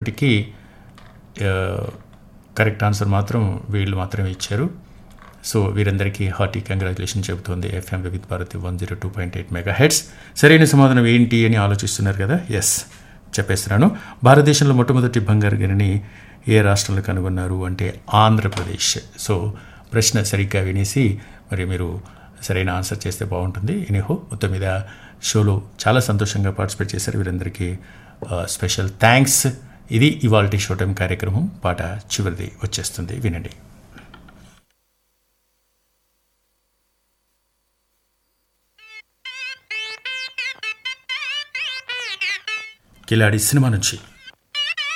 అయినప్పటికీ ఆ, correct answer మాత్రం వీళ్ళు మాత్రమే ఇచ్చారు సో వీరందరికీ హార్టీ కంగ్రాచులేషన్ చెబుతోంది FM with Bharati one zero two point eight megahertz సరైన సమాధానం ఏంటి అని ఆలోచిస్తున్నారు కదా ఎస్ చెప్పేస్తున్నాను భారతదేశంలో మొట్టమొదటి బంగారు గనిని ఏ రాష్ట్రంలో కనుగొన్నారు అంటే ఆంధ్రప్రదేశ్ సో ప్రశ్న సరిగ్గా వినేసి మరి మీరు సరైన ఆన్సర్ చేస్తే బాగుంటుంది ఎనీహో మొత్తం మీద షోలో చాలా సంతోషంగా పార్టిసిపేట్ చేశారు వీరందరికీ ఆ, స్పెషల్ థ్యాంక్స్ ఇది ఇవాల్టి షో టైం కార్యక్రమం పాట చివరిది వచ్చేస్తుంది వినండి కిలాడి సినిమా నుంచి